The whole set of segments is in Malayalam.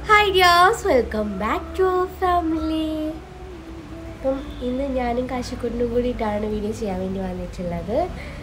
Hi dears welcome back to our family അപ്പം ഇന്ന് ഞാനും കാശിക്കുട്ടിനും കൂടിയിട്ടാണ് വീഡിയോ ചെയ്യാൻ വേണ്ടി വന്നിട്ടുള്ളത്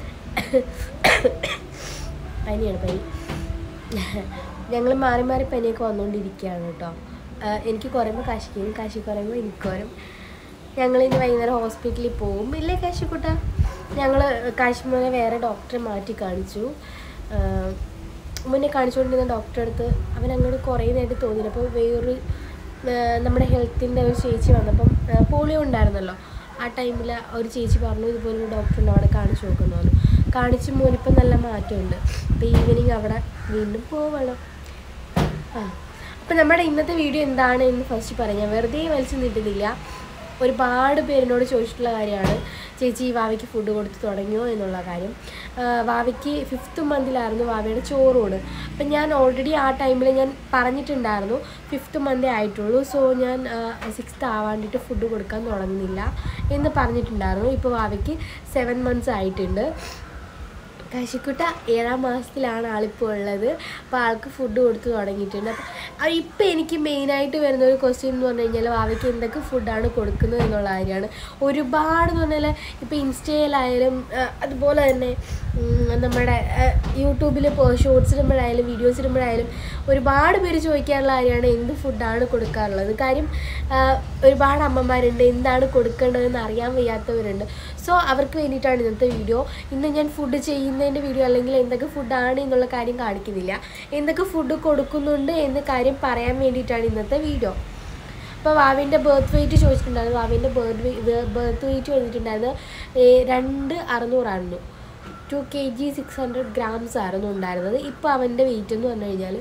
പനിയാണ് പനി ഞങ്ങൾ മാറി മാറി പനിയൊക്കെ വന്നുകൊണ്ടിരിക്കുകയാണ് കേട്ടോ ആഹ് എനിക്ക് കുറയുമ്പോൾ കാശിക്കും കാശി കുറയുമ്പോൾ എനിക്ക് കുറയും ഞങ്ങൾ ഇനി വൈകുന്നേരം ഹോസ്പിറ്റലിൽ പോകും ഇല്ലേ കാശിക്കുട്ട ഞങ്ങൾ കാശ്മീരെ വേറെ ഡോക്ടറെ മാറ്റി കാണിച്ചു ആഹ് മുന്നേ കാണിച്ചുകൊണ്ടിരുന്ന ഡോക്ടറെ അടുത്ത് അവൻ അങ്ങോട്ട് കുറയുന്നതായിട്ട് തോന്നിയില്ല അപ്പോൾ വേറൊരു ആഹ് നമ്മുടെ ഹെൽത്തിൻ്റെ ഒരു ചേച്ചി വന്നപ്പം ആഹ് പോളിയോ ഉണ്ടായിരുന്നല്ലോ ആ ടൈമിൽ ഒരു ചേച്ചി പറഞ്ഞു ഇതുപോലൊരു ഡോക്ടറുണ്ട് അവിടെ കാണിച്ചു നോക്കുന്നു പറഞ്ഞു കാണിച്ച് മോനിപ്പം നല്ല മാറ്റമുണ്ട് അപ്പോൾ ഈവനിങ് അവിടെ വീണ്ടും പോവണം ആ അപ്പം നമ്മുടെ ഇന്നത്തെ വീഡിയോ എന്താണ് എന്ന് ഫസ്റ്റ് പറയാം ഞാൻ വെറുതെ വലിച്ചു നീട്ടുന്നില്ല ഒരുപാട് പേരിനോട് ചോദിച്ചിട്ടുള്ള കാര്യമാണ് ചേച്ചി വാവയ്ക്ക് ഫുഡ് കൊടുത്ത് തുടങ്ങിയോ എന്നുള്ള കാര്യം ആ, വാവയ്ക്ക് ഫിഫ്ത്ത് മന്തിലായിരുന്നു വാവയുടെ ചോറോട് അപ്പം ഞാൻ ഓൾറെഡി ആ ടൈമിൽ ഞാൻ പറഞ്ഞിട്ടുണ്ടായിരുന്നു ഫിഫ്ത്ത് മന്തേ ആയിട്ടുള്ളൂ സോ ഞാൻ സിക്സ്ത്ത് ആവാണ്ടിട്ട് ഫുഡ് കൊടുക്കാൻ തുടങ്ങുന്നില്ല എന്ന് പറഞ്ഞിട്ടുണ്ടായിരുന്നു ഇപ്പോൾ വാവയ്ക്ക് സെവൻ മന്ത്സ് ആയിട്ടുണ്ട് കാശിക്കുട്ട ഏഴാം മാസത്തിലാണ് ആളിപ്പോൾ ഉള്ളത് അപ്പോൾ ആൾക്ക് ഫുഡ് കൊടുത്ത് തുടങ്ങിയിട്ടുണ്ട് അപ്പോൾ ഇപ്പം എനിക്ക് മെയിനായിട്ട് വരുന്ന ഒരു ക്വസ്റ്റ്യൻ എന്ന് പറഞ്ഞു കഴിഞ്ഞാൽ അവയ്ക്ക് എന്തൊക്കെ ഫുഡാണ് കൊടുക്കുന്നത് എന്നുള്ള കാര്യമാണ് ഒരുപാട് എന്ന് പറഞ്ഞാൽ ഇപ്പോൾ ഇൻസ്റ്റയിലായാലും ആ, അതുപോലെ തന്നെ ഉം, നമ്മുടെ യൂട്യൂബിൽ ഷോർട്സ് ഇടുമ്പോഴായാലും വീഡിയോസ് ഇടുമ്പോഴായാലും ഒരുപാട് പേര് ചോദിക്കാറുള്ള കാര്യമാണ് എന്ത് ഫുഡാണ് കൊടുക്കാറുള്ളത് കാര്യം ആ, ഒരുപാട് അമ്മമാരുണ്ട് എന്താണ് കൊടുക്കേണ്ടതെന്ന് അറിയാൻ വയ്യാത്തവരുണ്ട് സോ അവർക്ക് വേണ്ടിയിട്ടാണ് ഇന്നത്തെ വീഡിയോ ഇന്ന് ഞാൻ ഫുഡ് ചെയ്യുന്നതിൻ്റെ വീഡിയോ അല്ലെങ്കിൽ എന്തൊക്കെ ഫുഡാണ് എന്നുള്ള കാര്യം കാണിക്കുന്നില്ല എന്തൊക്കെ ഫുഡ് കൊടുക്കുന്നുണ്ട് എന്ന കാര്യം പറയാൻ വേണ്ടിയിട്ടാണ് ഇന്നത്തെ വീഡിയോ അപ്പോൾ വാവിൻ്റെ ബർത്ത് വെയിറ്റ് ചോദിച്ചിട്ടുണ്ടായിരുന്നു വാവിൻ്റെ ബർത്ത് ബർത്ത് വെയിറ്റ് വന്നിട്ടുണ്ടായിരുന്നത് ഏ, രണ്ട് അറുന്നൂറായിരുന്നു two K G six hundred grams ആയിരുന്നു ഉണ്ടായിരുന്നത് ഇപ്പോൾ അവൻ്റെ വെയിറ്റ് എന്ന് പറഞ്ഞു കഴിഞ്ഞാൽ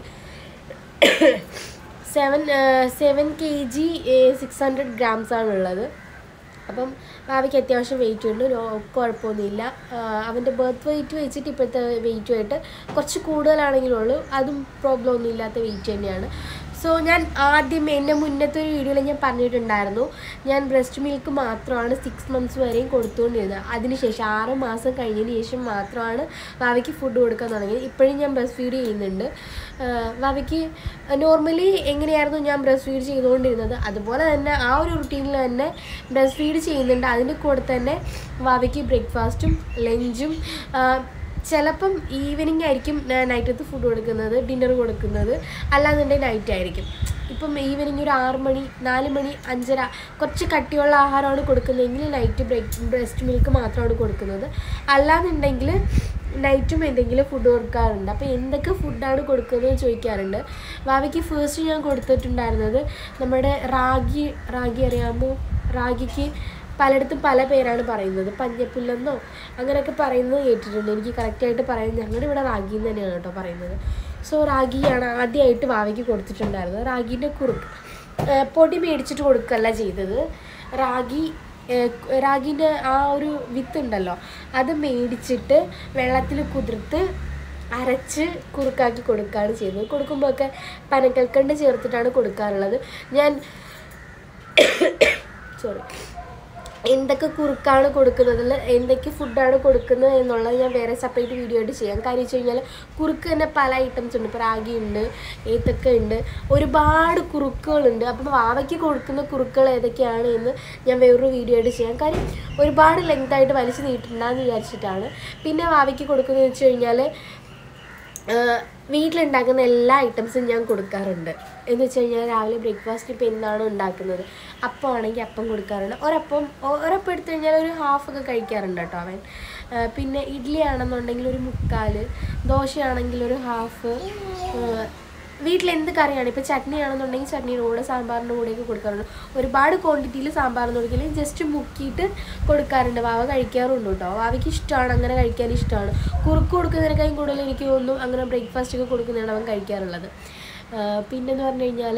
seven seven K G six hundred grams ആണുള്ളത് അപ്പം ഭാവിക്ക് അത്യാവശ്യം വെയിറ്റ് ഉണ്ട് നോ കുഴപ്പമൊന്നുമില്ല അവൻ്റെ ബർത്ത് വെയിറ്റ് വെച്ചിട്ട് ഇപ്പോഴത്തെ വെയിറ്റുമായിട്ട് കുറച്ച് കൂടുതലാണെങ്കിലുള്ളൂ അതും പ്രോബ്ലം ഒന്നും ഇല്ലാത്ത വെയിറ്റ് തന്നെയാണ് സോ ഞാൻ ആദ്യം എൻ്റെ മുന്നത്തെ ഒരു വീഡിയോയിൽ ഞാൻ പറഞ്ഞിട്ടുണ്ടായിരുന്നു ഞാൻ ബ്രസ്റ്റ് മിൽക്ക് മാത്രമാണ് സിക്സ് മന്ത്സ് വരെയും കൊടുത്തുകൊണ്ടിരുന്നത് അതിനുശേഷം ആറ് മാസം കഴിഞ്ഞതിന് ശേഷം മാത്രമാണ് ഭാവിക്ക് ഫുഡ് കൊടുക്കാൻ തുടങ്ങിയത് ഇപ്പോഴും ഞാൻ ബ്രസ്റ്റ് ഫീഡ് ചെയ്യുന്നുണ്ട് ഭാവിക്ക് നോർമലി എങ്ങനെയായിരുന്നു ഞാൻ ബ്രസ്റ്റ് ഫീഡ് ചെയ്തുകൊണ്ടിരുന്നത് അതുപോലെ തന്നെ ആ ഒരു റുട്ടീനിൽ തന്നെ ബ്രസ്റ്റ് ഫീഡ് ചെയ്യുന്നുണ്ട് അതിൻ്റെ കൂടെ തന്നെ ഭാവിക്ക് ബ്രേക്ക്ഫാസ്റ്റും ലഞ്ചും ചിലപ്പം ഈവനിങ് ആയിരിക്കും നൈറ്റത്ത് ഫുഡ് കൊടുക്കുന്നത് ഡിന്നർ കൊടുക്കുന്നത് അല്ലാന്നുണ്ടെങ്കിൽ നൈറ്റ് ആയിരിക്കും ഇപ്പം ഈവനിങ് ഒരു ആറ് മണി നാല് മണി അഞ്ചര കുറച്ച് കട്ടിയുള്ള ആഹാരമാണ് കൊടുക്കുന്നതെങ്കിൽ നൈറ്റ് ബ്രേക്ക് ബ്രസ്റ്റ് മിൽക്ക് മാത്രമാണ് കൊടുക്കുന്നത് അല്ലാന്നുണ്ടെങ്കിൽ നൈറ്റും എന്തെങ്കിലും ഫുഡ് കൊടുക്കാറുണ്ട് അപ്പോൾ എന്തൊക്കെ ഫുഡാണ് കൊടുക്കുന്നത് ചോദിക്കാറുണ്ട് ഭാവിക്ക് ഫസ്റ്റ് ഞാൻ കൊടുത്തിട്ടുണ്ടായിരുന്നത് നമ്മുടെ റാഗി റാഗി അറിയാമോ റാഗിക്ക് പലയിടത്തും പല പേരാണ് പറയുന്നത് പഞ്ഞപ്പുല്ലെന്നോ അങ്ങനെയൊക്കെ പറയുന്നത് കേട്ടിട്ടുണ്ട് എനിക്ക് കറക്റ്റായിട്ട് പറയുന്നത് ഞങ്ങളുടെ ഇവിടെ റാഗി എന്ന് തന്നെയാണ് കേട്ടോ പറയുന്നത് സോ റാഗിയാണ് ആദ്യമായിട്ട് വാവയ്ക്ക് കൊടുത്തിട്ടുണ്ടായിരുന്നത് റാഗീൻ്റെ കുറുക്ക് ഏഹ് പൊടി മേടിച്ചിട്ട് കൊടുക്കുകയല്ല ചെയ്തത് റാഗി ഏഹ് റാഗിൻ്റെ ആ ഒരു വിത്ത് ഉണ്ടല്ലോ അത് മേടിച്ചിട്ട് വെള്ളത്തിൽ കുതിർത്ത് അരച്ച് കുറുക്കാക്കി കൊടുക്കുകയാണ് ചെയ്യുന്നത് കൊടുക്കുമ്പോഴൊക്കെ പനക്കൽക്കണ്ട് ചേർത്തിട്ടാണ് കൊടുക്കാറുള്ളത് ഞാൻ സോറി എന്തൊക്കെ കുറുക്കാണ് കൊടുക്കുന്നത് എന്തൊക്കെ ഫുഡാണ് കൊടുക്കുന്നത് എന്നുള്ളത് ഞാൻ വേറെ സെപ്പറേറ്റ് വീഡിയോ ആയിട്ട് ചെയ്യാം കാര്യം വെച്ച് കഴിഞ്ഞാൽ കുറുക്ക് തന്നെ പല ഐറ്റംസ് ഉണ്ട് ഇപ്പോൾ റാഗി ഉണ്ട് ഏത്തക്ക ഉണ്ട് ഒരുപാട് കുറുക്കുകളുണ്ട് അപ്പം വാവയ്ക്ക് കൊടുക്കുന്ന കുറുക്കുകൾ ഏതൊക്കെയാണ് എന്ന് ഞാൻ വേറൊരു വീഡിയോ ആയിട്ട് ചെയ്യാം കാര്യം ഒരുപാട് ലെങ്ത് ആയിട്ട് വലിച്ചു നീട്ടുണ്ടെന്ന് വിചാരിച്ചിട്ടാണ് പിന്നെ വാവയ്ക്ക് കൊടുക്കുന്നത് വെച്ച് കഴിഞ്ഞാൽ ആഹ് വീട്ടിലുണ്ടാക്കുന്ന എല്ലാ ഐറ്റംസും ഞാൻ കൊടുക്കാറുണ്ട് എന്ന് വെച്ച് കഴിഞ്ഞാൽ രാവിലെ ബ്രേക്ക്ഫാസ്റ്റ് ഇപ്പോൾ എന്താണോ ഉണ്ടാക്കുന്നത് അപ്പം ആണെങ്കിൽ അപ്പം കൊടുക്കാറുണ്ട് ഒരപ്പം ഒ- ഒരപ്പം എടുത്തു കഴിഞ്ഞാൽ ഒരു ഹാഫ് ഒക്കെ കഴിക്കാറുണ്ട് കേട്ടോ അവൻ ആഹ് പിന്നെ ഇഡ്ഡലി ആണെന്നുണ്ടെങ്കിൽ ഒരു മുക്കാൽ ദോശയാണെങ്കിൽ ഒരു ഹാഫ് വീട്ടിൽ എന്ത് കറിയാണ് ഇപ്പോൾ ചട്നി ആണെന്നുണ്ടെങ്കിൽ ചട്നിയുടെ കൂടെ സാമ്പാറിൻ്റെ കൂടെയൊക്കെ കൊടുക്കാറുണ്ട് ഒരുപാട് ക്വാണ്ടിറ്റിയിൽ സാമ്പാറിന് കൊടുക്കില്ലെങ്കിൽ ജസ്റ്റ് മുക്കിയിട്ട് കൊടുക്കാറുണ്ട് വാവ കഴിക്കാറുണ്ട് കേട്ടോ വാവയ്ക്ക് ഇഷ്ടമാണ് അങ്ങനെ കഴിക്കാൻ ഇഷ്ടമാണ് കുറുക്ക് കൊടുക്കുന്നതിനേക്കാളും കൂടുതൽ എനിക്ക് തോന്നുന്നു അങ്ങനെ ബ്രേക്ക്ഫാസ്റ്റ് ഒക്കെ കൊടുക്കുന്നതാണ് അവൻ കഴിക്കാറുള്ളത് ആഹ് പിന്നെന്ന് പറഞ്ഞു കഴിഞ്ഞാൽ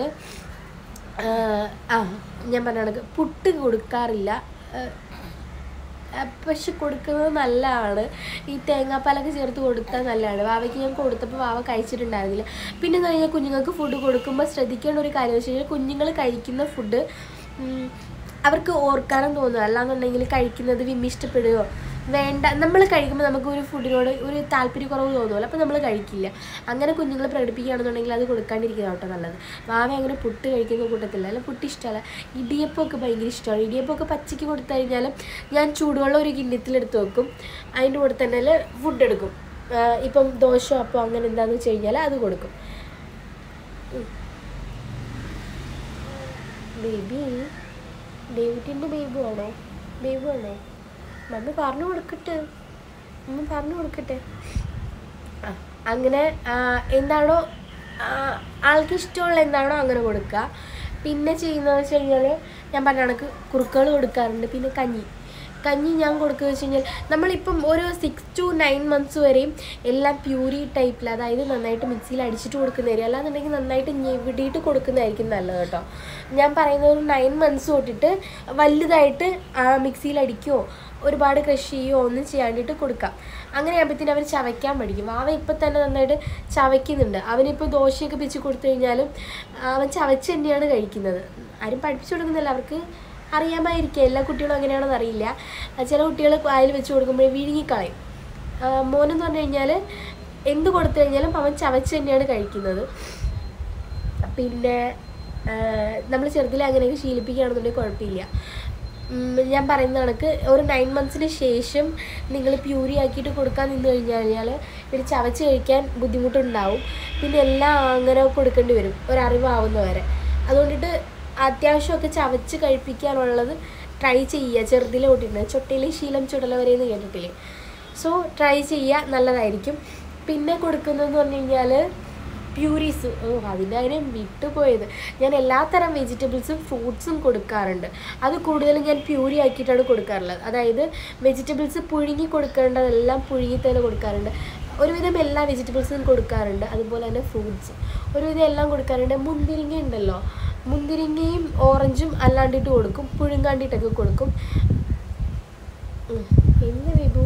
ആ ഞാൻ പറഞ്ഞ കണക്ക് പുട്ട് കൊടുക്കാറില്ല ആഹ് ആ, പക്ഷെ കൊടുക്കുന്നത് നല്ലതാണ് ഈ തേങ്ങാപ്പാലൊക്കെ ചേർത്ത് കൊടുത്താൽ നല്ലതാണ് വാവയ്ക്ക് ഞാൻ കൊടുത്തപ്പോൾ വാവ കഴിച്ചിട്ടുണ്ടായിരുന്നില്ല പിന്നെ എന്ന് പറഞ്ഞാൽ കുഞ്ഞുങ്ങൾക്ക് ഫുഡ് കൊടുക്കുമ്പോൾ ശ്രദ്ധിക്കേണ്ട ഒരു കാര്യം വെച്ച് കഴിഞ്ഞാൽ കുഞ്ഞുങ്ങൾ കഴിക്കുന്ന ഫുഡ് അവർക്ക് ഓർക്കാനും തോന്നുക അല്ലാന്നുണ്ടെങ്കിൽ കഴിക്കുന്നത് വിമ്മിഷ്ടപ്പെടുകയോ വേണ്ട നമ്മൾ കഴിക്കുമ്പോൾ നമുക്ക് ഒരു ഫുഡിനോട് ഒരു താല്പര്യക്കുറവ് തോന്നുമല്ലോ അപ്പോൾ നമ്മൾ കഴിക്കില്ല അങ്ങനെ കുഞ്ഞുങ്ങൾ പ്രകടിപ്പിക്കുകയാണെന്നുണ്ടെങ്കിൽ അത് കൊടുക്കാണ്ടിരിക്കുന്ന കേട്ടോ നല്ലത് വാവ അങ്ങനെ പുട്ട് കഴിക്കുന്ന കൂട്ടത്തില്ല അല്ല പുട്ട് ഇഷ്ടമല്ല ഇടിയപ്പമൊക്കെ ഭയങ്കര ഇഷ്ടമാണ് ഇടിയപ്പമൊക്കെ പച്ചയ്ക്ക് കൊടുത്തു കഴിഞ്ഞാൽ ഞാൻ ചൂടുവെള്ളം ഒരു കിണ്ണത്തിലെടുത്ത് വെക്കും അതിൻ്റെ കൂടെ തന്നെ ഫുഡ് എടുക്കും ആ, ഇപ്പം ദോശ അപ്പോൾ അങ്ങനെ എന്താണെന്ന് വെച്ച് കഴിഞ്ഞാൽ അത് കൊടുക്കും ബേബി ഡേവിഡിൻ്റെ ബേബി ആണോ ബേബി ആണോ മമ്മി പറഞ്ഞു കൊടുക്കട്ടെ മമ്മി പറഞ്ഞു കൊടുക്കട്ടെ ആ, അങ്ങനെ ആ, എന്താണോ ആ, ആൾക്ക് ഇഷ്ടമുള്ള എന്താണോ അങ്ങനെ കൊടുക്കുക പിന്നെ ചെയ്യുന്നത് വെച്ച് കഴിഞ്ഞാൽ ഞാൻ പറഞ്ഞ കണക്ക് കുറുക്കുകൾ കൊടുക്കാറുണ്ട് പിന്നെ കഞ്ഞി കഞ്ഞി ഞാൻ കൊടുക്കുക വെച്ച് കഴിഞ്ഞാൽ നമ്മളിപ്പം ഒരു സിക്സ് ടു നയൻ മന്ത്സ് വരെയും എല്ലാം പ്യൂരി ടൈപ്പിൽ അതായത് നന്നായിട്ട് മിക്സിയിൽ അടിച്ചിട്ട് കൊടുക്കുന്നതായിരിക്കും അല്ലാന്നുണ്ടെങ്കിൽ നന്നായിട്ട് ഞെവിടിയിട്ട് കൊടുക്കുന്നതായിരിക്കും നല്ലത് കേട്ടോ ഞാൻ പറയുന്നത് ഒരു നയൻ മന്ത്സ് തൊട്ടിട്ട് വലുതായിട്ട് ആ മിക്സിയിൽ അടിക്കുകയോ ഒരുപാട് ക്രഷ് ചെയ്യുകയോ ഒന്നും ചെയ്യാണ്ടിട്ട് കൊടുക്കാം അങ്ങനെ ആകുമ്പോഴത്തേനും അവർ ചവയ്ക്കാൻ പഠിക്കും അവൻ ഇപ്പം തന്നെ നന്നായിട്ട് ചവയ്ക്കുന്നുണ്ട് അവനിപ്പോൾ ദോശയൊക്കെ പിച്ച് കൊടുത്തു കഴിഞ്ഞാലും അവൻ ചവച്ച് തന്നെയാണ് കഴിക്കുന്നത് ആരും പഠിപ്പിച്ചു കൊടുക്കുന്നില്ല അവർക്ക് അറിയാമായിരിക്കും എല്ലാ കുട്ടികളും അങ്ങനെയാണെന്ന് അറിയില്ല ചില കുട്ടികൾ വായിൽ വെച്ച് കൊടുക്കുമ്പോഴേ വിഴുങ്ങിക്കളയും ആ, മോനെന്ന് പറഞ്ഞു കഴിഞ്ഞാൽ എന്ത് കൊടുത്തു കഴിഞ്ഞാലും അവൻ ചവച്ച് തന്നെയാണ് കഴിക്കുന്നത് പിന്നെ നമ്മൾ ചെറുതിലെ അങ്ങനെയൊക്കെ ശീലിപ്പിക്കുകയാണെന്നുണ്ടെങ്കിൽ കുഴപ്പമില്ല ഉം, ഞാൻ പറയുന്ന കണക്ക് ഒരു നയൻ മന്ത്സിന് ശേഷം നിങ്ങൾ പ്യൂരി ആക്കിയിട്ട് കൊടുക്കാൻ നിന്ന് കഴിഞ്ഞ് കഴിഞ്ഞാൽ ഇവർ ചവച്ച് കഴിക്കാൻ ബുദ്ധിമുട്ടുണ്ടാവും പിന്നെ എല്ലാം അങ്ങനെ കൊടുക്കേണ്ടി വരും ഒരറിവാവുന്ന വരെ അതുകൊണ്ടിട്ട് അത്യാവശ്യമൊക്കെ ചവച്ച് കഴിപ്പിക്കാനുള്ളത് ട്രൈ ചെയ്യുക ചെറുതിലെ തൊട്ടിട്ടുണ്ട് ചൊട്ടയിലെ ശീലം ചുടല വരെ എന്ന് കേട്ടിട്ടില്ലേ സോ ട്രൈ ചെയ്യുക നല്ലതായിരിക്കും പിന്നെ കൊടുക്കുന്നതെന്ന് പറഞ്ഞു കഴിഞ്ഞാൽ പ്യൂരീസ് ഓ അതിൻ്റെ കാര്യം വിട്ടുപോയത് ഞാൻ എല്ലാത്തരം വെജിറ്റബിൾസും ഫ്രൂട്ട്സും കൊടുക്കാറുണ്ട് അത് കൂടുതലും ഞാൻ പ്യൂരി ആക്കിയിട്ടാണ് കൊടുക്കാറുള്ളത് അതായത് വെജിറ്റബിൾസ് പുഴുങ്ങി കൊടുക്കേണ്ടതെല്ലാം പുഴുങ്ങി തന്നെ കൊടുക്കാറുണ്ട് ഒരുവിധം എല്ലാ വെജിറ്റബിൾസും കൊടുക്കാറുണ്ട് അതുപോലെ തന്നെ ഫ്രൂട്ട്സും ഒരുവിധം എല്ലാം കൊടുക്കാറുണ്ട് മുന്തിരിങ്ങ ഉണ്ടല്ലോ മുന്തിരിങ്ങയും ഓറഞ്ചും അല്ലാണ്ടിട്ട് കൊടുക്കും പുഴുങ്ങാണ്ടിട്ടൊക്കെ കൊടുക്കും ഉം. എന്ത് വിഭു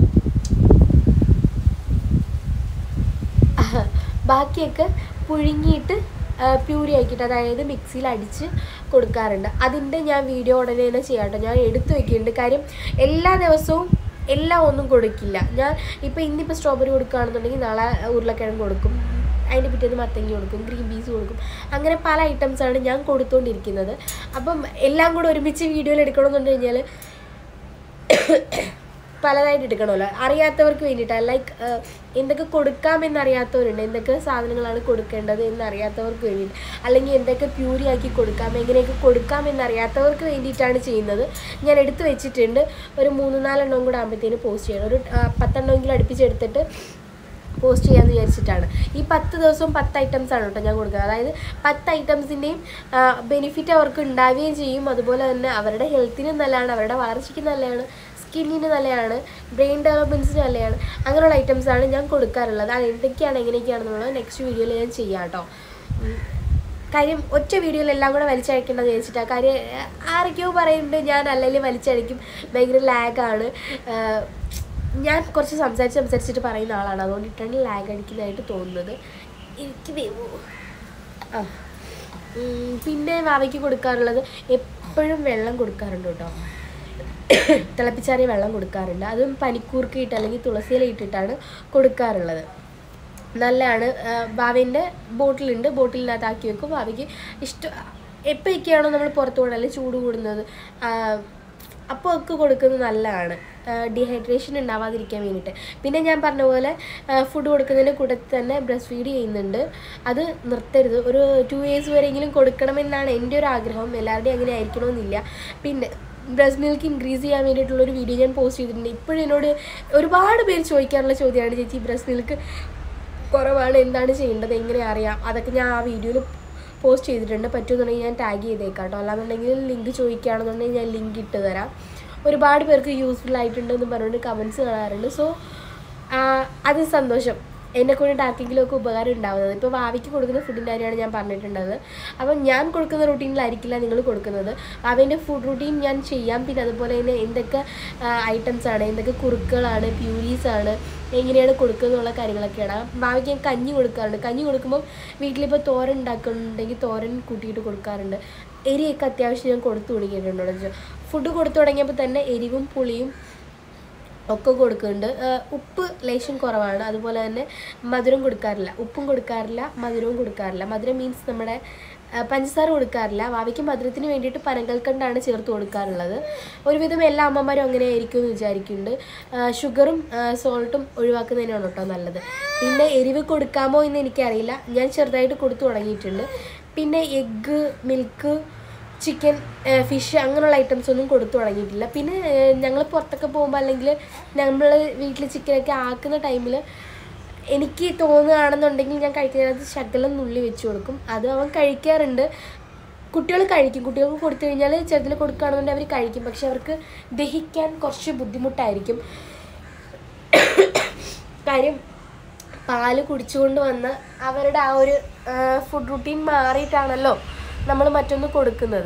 ബാക്കിയൊക്കെ പുഴുങ്ങിയിട്ട് പ്യൂരി ആക്കിയിട്ട് അതായത് മിക്സിയിൽ അടിച്ച് കൊടുക്കാറുണ്ട് അതിൻ്റെ ഞാൻ വീഡിയോ ഉടനെ തന്നെ ചെയ്യാം കേട്ടോ ഞാൻ എടുത്തു വെക്കുന്നുണ്ട് കാര്യം എല്ലാ ദിവസവും എല്ലാം ഒന്നും കൊടുക്കില്ല ഞാൻ ഇപ്പോൾ ഇന്നിപ്പോൾ സ്ട്രോബെറി കൊടുക്കുകയാണെന്നുണ്ടെങ്കിൽ നാളെ ഉരുളക്കിഴങ്ങ് കൊടുക്കും അതിൻ്റെ പിറ്റേന്ന് മത്തങ്ങ കൊടുക്കും ഗ്രീൻ പീസ് കൊടുക്കും അങ്ങനെ പല ഐറ്റംസാണ് ഞാൻ കൊടുത്തുകൊണ്ടിരിക്കുന്നത് അപ്പം എല്ലാം കൂടെ ഒരുമിച്ച് വീഡിയോയിൽ എടുക്കണമെന്നുണ്ട് കഴിഞ്ഞാൽ പലതായിട്ട് എടുക്കണമല്ലോ അറിയാത്തവർക്ക് വേണ്ടിയിട്ടാണ് ലൈക്ക് എന്തൊക്കെ കൊടുക്കാമെന്നറിയാത്തവരുണ്ട് എന്തൊക്കെ സാധനങ്ങളാണ് കൊടുക്കേണ്ടത് എന്നറിയാത്തവർക്ക് വേണ്ടിയിട്ട് അല്ലെങ്കിൽ എന്തൊക്കെ പ്യൂരി ആക്കി കൊടുക്കാം എങ്ങനെയൊക്കെ കൊടുക്കാം എന്നറിയാത്തവർക്ക് വേണ്ടിയിട്ടാണ് ചെയ്യുന്നത് ഞാൻ എടുത്തു വെച്ചിട്ടുണ്ട് ഒരു മൂന്ന് നാലെണ്ണം കൂടെ ആകുമ്പോഴത്തേന് പോസ്റ്റ് ചെയ്യണം ഒരു ആ, പത്തെണ്ണമെങ്കിലും അടുപ്പിച്ചെടുത്തിട്ട് പോസ്റ്റ് ചെയ്യാമെന്ന് വിചാരിച്ചിട്ടാണ് ഈ പത്ത് ദിവസവും പത്ത് ഐറ്റംസ് ആണ് കേട്ടോ ഞാൻ കൊടുക്കുന്നത് അതായത് പത്ത് ഐറ്റംസിൻ്റെയും ബെനിഫിറ്റ് അവർക്ക് ഉണ്ടാവുകയും ചെയ്യും അതുപോലെ തന്നെ അവരുടെ ഹെൽത്തിനും നല്ലതാണ് അവരുടെ വളർച്ചയ്ക്ക് നല്ലതാണ് സ്കിന്നിന് നല്ലതാണ് ബ്രെയിൻ ഡെവലപ്മെൻറ്റ്സിന് നല്ലതാണ് അങ്ങനെയുള്ള items ആണ് ഞാൻ കൊടുക്കാറുള്ളത് അത് എന്തൊക്കെയാണ് എങ്ങനെയൊക്കെയാണെന്നുള്ളത് നെക്സ്റ്റ് വീഡിയോയിൽ ഞാൻ ചെയ്യാം കേട്ടോ ഉം. കാര്യം ഒറ്റ വീഡിയോയിൽ എല്ലാം കൂടെ വലിച്ചഴിക്കേണ്ടത് വിചാരിച്ചിട്ടാണ് കാര്യം ആ, ആരൊക്കെയോ പറയുന്നുണ്ട് ഞാൻ അല്ലെങ്കിൽ വലിച്ചഴിക്കും ഭയങ്കര ലാഗാണ് ഞാൻ കുറച്ച് സംസാരിച്ച് സംസാരിച്ചിട്ട് പറയുന്ന ആളാണ് അതുകൊണ്ടിട്ടാണ് ലാഗ് അടിക്കുന്നതായിട്ട് തോന്നുന്നത് എനിക്ക് ദൈവമോ ആ ഉം, പിന്നെ വാവയ്ക്ക് കൊടുക്കാറുള്ളത് എപ്പോഴും വെള്ളം കൊടുക്കാറുണ്ട് കേട്ടോ തിളപ്പിച്ചാറിയ വെള്ളം കൊടുക്കാറുണ്ട് അതും പനിക്കൂർക്ക ഇട്ട് അല്ലെങ്കിൽ തുളസിയില ഇട്ടിട്ടാണ് കൊടുക്കാറുള്ളത് നല്ലതാണ് ഭാവിൻ്റെ ബോട്ടിലുണ്ട് ബോട്ടിലിനകത്ത് ആക്കി വെക്കും ഭാവിക്ക് ഇഷ്ടം എപ്പോഴൊക്കെയാണോ നമ്മൾ പുറത്ത് പോകണം അല്ലെങ്കിൽ ചൂട് കൂടുന്നത് അപ്പോൾ ഒക്കെ കൊടുക്കുന്നത് നല്ലതാണ് ഡീഹൈഡ്രേഷൻ ഉണ്ടാവാതിരിക്കാൻ വേണ്ടിയിട്ട് പിന്നെ ഞാൻ പറഞ്ഞ പോലെ ഫുഡ് കൊടുക്കുന്നതിൻ്റെ കൂടെ തന്നെ ബ്രസ്റ്റ് ഫീഡ് ചെയ്യുന്നുണ്ട് അത് നിർത്തരുത് ഒരു ടു ഇയേഴ്സ് വരെയെങ്കിലും കൊടുക്കണമെന്നാണ് എൻ്റെ ഒരു ആഗ്രഹം എല്ലാവരുടെയും അങ്ങനെ ആയിരിക്കണമെന്നില്ല പിന്നെ ബ്രസ്റ്റ് മിൽക്ക് ഇൻക്രീസ് ചെയ്യാൻ വേണ്ടിയിട്ടുള്ള ഒരു വീഡിയോ ഞാൻ പോസ്റ്റ് ചെയ്തിട്ടുണ്ട് ഇപ്പോഴും എന്നോട് ഒരുപാട് പേര് ചോദിക്കാറുള്ള ചോദ്യമാണ് ചേച്ചി ബ്രസ്റ്റ് മിൽക്ക് കുറവാണ് എന്താണ് ചെയ്യേണ്ടത് എങ്ങനെ അറിയാം അതൊക്കെ ഞാൻ ആ വീഡിയോയിൽ പോസ്റ്റ് ചെയ്തിട്ടുണ്ട് പറ്റുമെന്നുണ്ടെങ്കിൽ ഞാൻ ടാഗ് ചെയ്തേക്കാം കേട്ടോ അല്ലാന്നുണ്ടെങ്കിൽ ലിങ്ക് ചോദിക്കുകയാണെന്നുണ്ടെങ്കിൽ ഞാൻ ലിങ്ക് ഇട്ട് തരാം ഒരുപാട് പേർക്ക് യൂസ്ഫുൾ ആയിട്ടുണ്ടെന്ന് പറഞ്ഞുകൊണ്ട് കമൻസ് കാണാറുണ്ട് സോ അത് സന്തോഷം എന്നെ കൊണ്ട് ആർക്കെങ്കിലും ഒക്കെ ഉപകാരം ഉണ്ടാവുന്നത് ഇപ്പോൾ ഭാവിക്ക് കൊടുക്കുന്ന ഫുഡിൻ്റെ കാര്യമാണ് ഞാൻ പറഞ്ഞിട്ടുള്ളത് അപ്പം ഞാൻ കൊടുക്കുന്ന റൂട്ടീനിലായിരിക്കില്ല നിങ്ങൾ കൊടുക്കുന്നത് ഭാവിൻ്റെ ഫുഡ് റൂട്ടീൻ ഞാൻ ചെയ്യാം പിന്നെ അതുപോലെ തന്നെ എന്തൊക്കെ ഐറ്റംസ് ആണ് എന്തൊക്കെ കുറുക്കുകളാണ് പ്യൂരീസ് ആണ് എങ്ങനെയാണ് കൊടുക്കുക എന്നുള്ള കാര്യങ്ങളൊക്കെയാണ് ഭാവിക്ക് ഞാൻ കഞ്ഞി കൊടുക്കാറുണ്ട് കഞ്ഞി കൊടുക്കുമ്പോൾ വീട്ടിലിപ്പോൾ തോരൻ ഉണ്ടാക്കുന്നുണ്ടെങ്കിൽ തോരൻ കൂട്ടിയിട്ട് കൊടുക്കാറുണ്ട് എരിയൊക്കെ അത്യാവശ്യം ഞാൻ കൊടുത്തു തുടങ്ങിയിട്ടുണ്ട് ഫുഡ് കൊടുത്തു തുടങ്ങിയപ്പോൾ തന്നെ എരിവും പുളിയും ഒക്കെ കൊടുക്കുന്നുണ്ട് ആ, ഉപ്പ് ലേശം കുറവാണ് അതുപോലെ തന്നെ മധുരം കൊടുക്കാറില്ല ഉപ്പും കൊടുക്കാറില്ല മധുരവും കൊടുക്കാറില്ല മധുരം മീൻസ് നമ്മുടെ ആ, പഞ്ചസാര കൊടുക്കാറില്ല വാവയ്ക്ക് മധുരത്തിന് വേണ്ടിയിട്ട് പനങ്കൽക്കണ്ടാണ് ചേർത്ത് കൊടുക്കാറുള്ളത് ഒരുവിധം എല്ലാ അമ്മമാരും അങ്ങനെ ആയിരിക്കും എന്ന് വിചാരിക്കുന്നുണ്ട് ആ, ഷുഗറും ആ, സോൾട്ടും ഒഴിവാക്കുന്നതിനാണ് കേട്ടോ നല്ലത് പിന്നെ എരിവ് കൊടുക്കാമോ എന്ന് എനിക്കറിയില്ല ഞാൻ ചെറുതായിട്ട് കൊടുത്തു തുടങ്ങിയിട്ടുണ്ട് പിന്നെ എഗ്ഗ് മിൽക്ക് ചിക്കൻ ഫിഷ് അങ്ങനെയുള്ള ഐറ്റംസ് ഒന്നും കൊടുത്തു തുടങ്ങിയിട്ടില്ല പിന്നെ ഞങ്ങൾ പുറത്തൊക്കെ പോകുമ്പോൾ അല്ലെങ്കിൽ നമ്മൾ വീട്ടിൽ ചിക്കനൊക്കെ ആക്കുന്ന ടൈമിൽ എനിക്ക് തോന്നുകയാണെന്നുണ്ടെങ്കിൽ ഞാൻ കഴിക്കുന്നതിനകത്ത് ശകലം നുള്ളി വെച്ച് കൊടുക്കും അത് അവൻ കഴിക്കാറുണ്ട് കുട്ടികൾ കഴിക്കും കുട്ടികൾക്ക് കൊടുത്തു കഴിഞ്ഞാൽ ചെറുതിൽ കൊടുക്കുകയാണെന്നുണ്ടെങ്കിൽ അവർ കഴിക്കും പക്ഷെ അവർക്ക് ദഹിക്കാൻ കുറച്ച് ബുദ്ധിമുട്ടായിരിക്കും കാര്യം പാല് കുടിച്ചുകൊണ്ട് വന്ന് അവരുടെ ആ ഒരു ഫുഡ് റുട്ടീൻ മാറിയിട്ടാണല്ലോ നമ്മൾ മറ്റൊന്ന് കൊടുക്കുന്നത്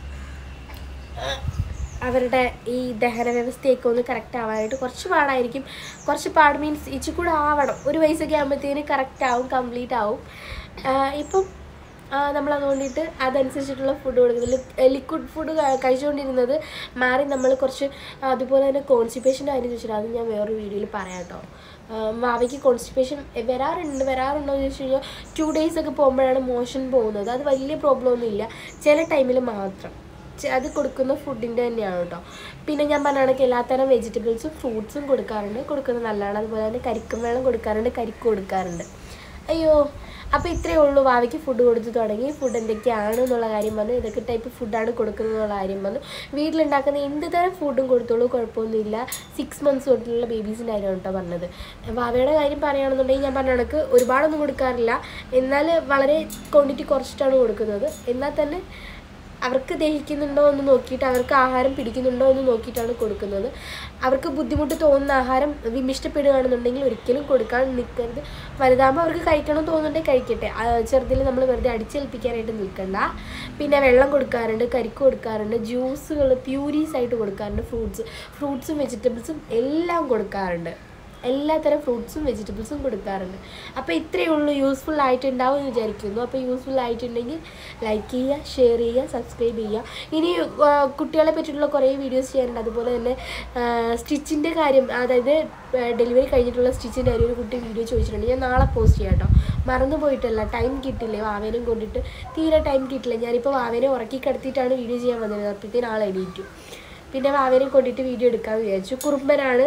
അവരുടെ ഈ ദഹന വ്യവസ്ഥയൊക്കെ ഒന്ന് കറക്റ്റ് ആവാനായിട്ട് കുറച്ച് പാടായിരിക്കും കുറച്ച് പാട് മീൻസ് ഇച്ചിരി കൂടെ ആവണം ഒരു വയസ്സൊക്കെ ആകുമ്പോഴത്തേന് കറക്റ്റ് ആവും കംപ്ലീറ്റ് ആവും ആഹ് ഇപ്പം നമ്മൾ അതുകൊണ്ടിട്ട് അതനുസരിച്ചിട്ടുള്ള ഫുഡ് കൊടുക്കുന്നത് ലിക്വിഡ് ഫുഡ് കഴിച്ചുകൊണ്ടിരുന്നത് മാറി നമ്മൾ കുറച്ച് അതുപോലെ തന്നെ കോൺസ്റ്റിപ്പേഷൻ്റെ കാര്യം ചോദിച്ചിട്ട് അത് ഞാൻ വേറൊരു വീഡിയോയിൽ പറയാം കേട്ടോ മാവയ്ക്ക് കോൺസ്റ്റിപ്പേഷൻ വരാറുണ്ട് വരാറുണ്ടോ എന്ന് ചോദിച്ചു കഴിഞ്ഞാൽ ടു ഡേയ്സ് ഒക്കെ പോകുമ്പോഴാണ് മോഷൻ പോകുന്നത് അത് വലിയ പ്രോബ്ലം ഒന്നുമില്ല ചില ടൈമിൽ മാത്രം ചെ- അത് കൊടുക്കുന്ന ഫുഡിൻ്റെ തന്നെയാണ് കേട്ടോ പിന്നെ ഞാൻ പറഞ്ഞ കണക്ക് എല്ലാത്തരം വെജിറ്റബിൾസും ഫ്രൂട്ട്സും കൊടുക്കാറുണ്ട് കൊടുക്കുന്നത് നല്ലതാണ് അതുപോലെ തന്നെ കരിക്കും വെള്ളം കൊടുക്കാറുണ്ട് കരിക്ക് കൊടുക്കാറുണ്ട് അയ്യോ അപ്പോൾ ഇത്രയേ ഉള്ളൂ വാവയ്ക്ക് ഫുഡ് കൊടുത്തു തുടങ്ങി ഫുഡ് എന്തൊക്കെയാണ് എന്നുള്ള കാര്യം വന്നു ഇതൊക്കെ ടൈപ്പ് ഫുഡാണ് കൊടുക്കുന്നത് എന്നുള്ള കാര്യം വന്നു വീട്ടിലുണ്ടാക്കുന്ന എന്ത് തരം ഫുഡും കൊടുത്തോളൂ കുഴപ്പമൊന്നുമില്ല സിക്സ് മന്ത്സ് തൊട്ടുള്ള ബേബീസിൻ്റെ കാര്യമാണ് കേട്ടോ പറഞ്ഞത് വാവയുടെ കാര്യം പറയുകയാണെന്നുണ്ടെങ്കിൽ ഞാൻ പറഞ്ഞ കണക്ക് ഒരുപാടൊന്നും കൊടുക്കാറില്ല എന്നാൽ വളരെ ക്വാണ്ടിറ്റി കുറച്ചിട്ടാണ് കൊടുക്കുന്നത് എന്നാൽ തന്നെ അവർക്ക് ദഹിക്കുന്നുണ്ടോ എന്ന് നോക്കിയിട്ട് അവർക്ക് ആഹാരം പിടിക്കുന്നുണ്ടോ എന്ന് നോക്കിയിട്ടാണ് കൊടുക്കുന്നത് അവർക്ക് ബുദ്ധിമുട്ട് തോന്നുന്ന ആഹാരം വിമിഷ്ടപ്പെടുകയാണെന്നുണ്ടെങ്കിൽ ഒരിക്കലും കൊടുക്കാൻ നിൽക്കരുത് വലുതാകുമ്പോൾ അവർക്ക് കഴിക്കണം തോന്നുന്നുണ്ടെങ്കിൽ കഴിക്കട്ടെ ചെറുതിൽ നമ്മൾ വെറുതെ അടിച്ചേൽപ്പിക്കാനായിട്ട് നിൽക്കണ്ട പിന്നെ വെള്ളം കൊടുക്കാറുണ്ട് കരിക്ക് കൊടുക്കാറുണ്ട് ജ്യൂസുകൾ പ്യൂരീസ് ആയിട്ട് കൊടുക്കാറുണ്ട് ഫ്രൂട്ട്സ് ഫ്രൂട്ട്സും വെജിറ്റബിൾസും എല്ലാം കൊടുക്കാറുണ്ട് എല്ലാത്തരം ഫ്രൂട്ട്സും വെജിറ്റബിൾസും കൊടുക്കാറുണ്ട് അപ്പോൾ ഇത്രയേ ഉള്ളൂ യൂസ്ഫുൾ ആയിട്ടുണ്ടാവും എന്ന് വിചാരിക്കുന്നു അപ്പോൾ യൂസ്ഫുൾ ആയിട്ടുണ്ടെങ്കിൽ ലൈക്ക് ചെയ്യുക ഷെയർ ചെയ്യുക സബ്സ്ക്രൈബ് ചെയ്യുക ഇനി ആ, കുട്ടികളെ പറ്റിയിട്ടുള്ള കുറേ വീഡിയോസ് ചെയ്യാനുണ്ട് അതുപോലെ തന്നെ സ്റ്റിച്ചിൻ്റെ കാര്യം അതായത് ഡെലിവറി കഴിഞ്ഞിട്ടുള്ള സ്റ്റിച്ചിൻ്റെ കാര്യം ഒരു കുട്ടി വീഡിയോ ചോദിച്ചിട്ടുണ്ട് ഞാൻ നാളെ പോസ്റ്റ് ചെയ്യാം കേട്ടോ മറന്നു പോയിട്ടല്ല ടൈം കിട്ടില്ലേ വാവേനും കൊണ്ടിട്ട് തീരെ ടൈം കിട്ടില്ല ഞാനിപ്പോൾ വാവേനെ ഉറക്കി കിടത്തിയിട്ടാണ് വീഡിയോ ചെയ്യാൻ വന്നത് അപ്പോഴത്തേന് ആൾ എണീറ്റു പിന്നെ വാവേനെ കൊണ്ടിട്ട് വീഡിയോ എടുക്കാമെന്ന് വിചാരിച്ചു കുറുമ്പനാണ്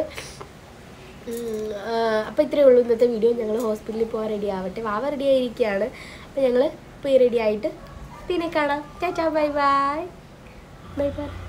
അപ്പോൾ ഇത്രയേ ഉള്ളൂ ഇന്നത്തെ വീഡിയോ ഞങ്ങൾ ഹോസ്പിറ്റലിൽ പോകാൻ റെഡി ആവട്ടെ വാവ റെഡി ആയിരിക്കുകയാണ് അപ്പോൾ ഞങ്ങൾ പോയി റെഡി ആയിട്ട് പിന്നെ കാണാം tata bye bye bye by